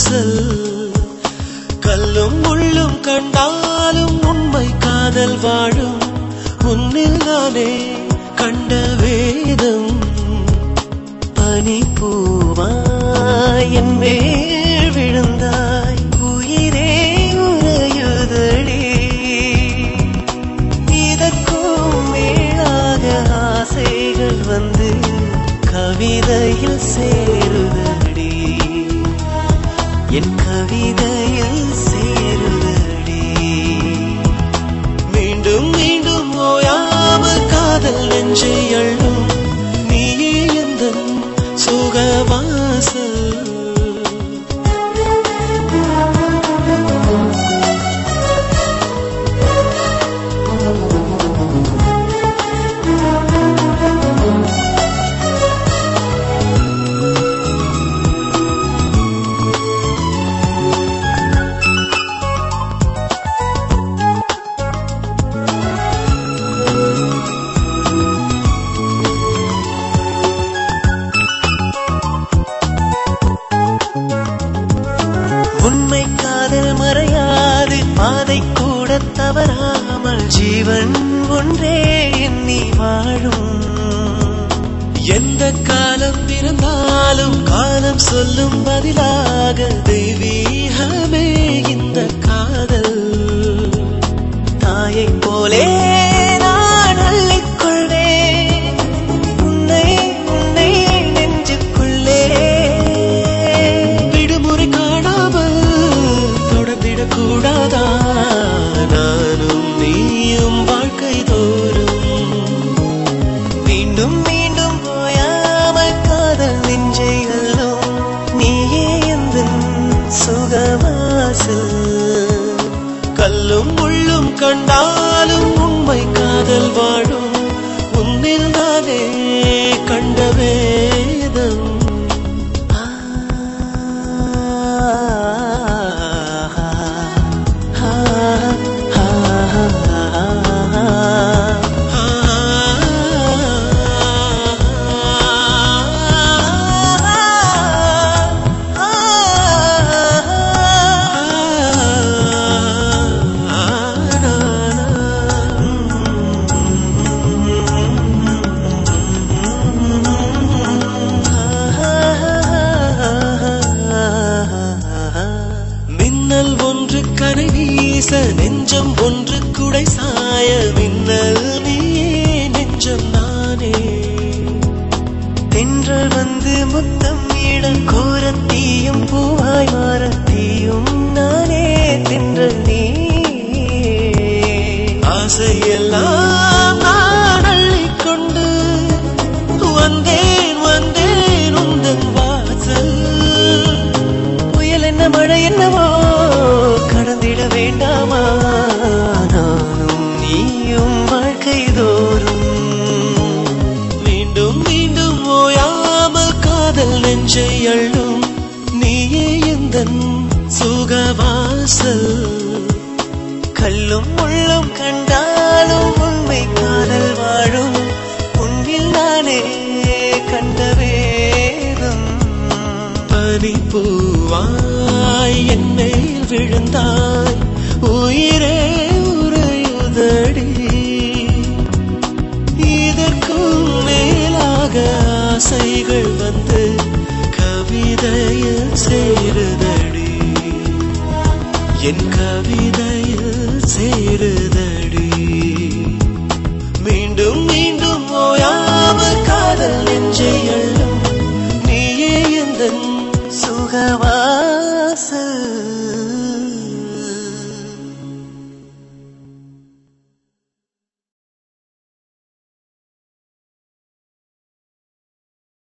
சுகவாசல் கல்லும் முள்ளும் கண்டாலும் உண்மை காதல் வாழும் உன்னில் நானே கண்ட வேதம் பனி பூவாய் என் மேல் விழுந்தாய் உயிரே உறையுதடி இதற்கும் மேலாக ஆசைகள் வந்து கவிதையில் சேருதடி என் கவிதையில் சேருதடி மீண்டும் மீண்டும் ஓயாமல் காதல் நெஞ்சை அள்ளும் நீயே எந்த சுகவாசல் உண்மை காதல் மறையாது பாதை கூட தவறாமல் ஜீவன் ஒன்றே எண்ணி வாழும் எந்த காலம் இருந்தாலும் காலம் சொல்லும் பதிலாக தெய்வீகமே இந்த காதல் தாயை போலே நான் அள்ளிக்கொள்வேன் உன்னை உன்னை நெஞ்சுக்குள்ளே விடுமுறை காணாமல் தொடர்ந்திடக் கூடாதா நானும் நீயும் வாழ்க்கை தோறும் மீண்டும் மீண்டும் போயாமல் காதல் நெஞ்சை அல்லும் நீயே எந்த சுகவாசல் கல்லும் முள்ளும் கண்டாலும் உண்மை காதல் வாழும் உன்னில் நானே கண்ட வேதம் ஆ, ஆ, ஆ, மின்னல் ஒன்று கரை வீச நெஞ்சம் ஒன்று குடை சாய மின்னல் நீயே நெஞ்சம் நானே தென்றல் வந்து முத்தம் இட கோரத்தீயும் பூவாய் மாறத்தீயும் நானே தென்றல் நீ ஆசையெல்லாம் நான் அள்ளிக்கொண்டு வந்தேன் வந்தேன் உந்தன் வாசல் புயல் என்ன மழை என்னவோ கடந்திட வேண்டாமா நானும் நீயும் வாழ்க்கை தோறும் மீண்டும் மீண்டும் ஓயாமல் காதல் நெஞ்சை அள்ளும் நீயே எந்த சுகவாசல் கல்லும் முள்ளும் கண்டாலும் உண்மை காதல் வாழும் உன்னில் நானே கண்ட வேதம் பனி பூவாய் என் மேல் விழுந்தாய் உயிரே உறையுதடி இதற்கும் மேலாக ஆசைகள் வந்து கவிதையில் சேருதடி என் கவிதையில் சேருதடி மீண்டும் மீண்டும் ஓயாமல் காதல் நெஞ்சை அள்ளும் நீயே எந்த சுகவாசல்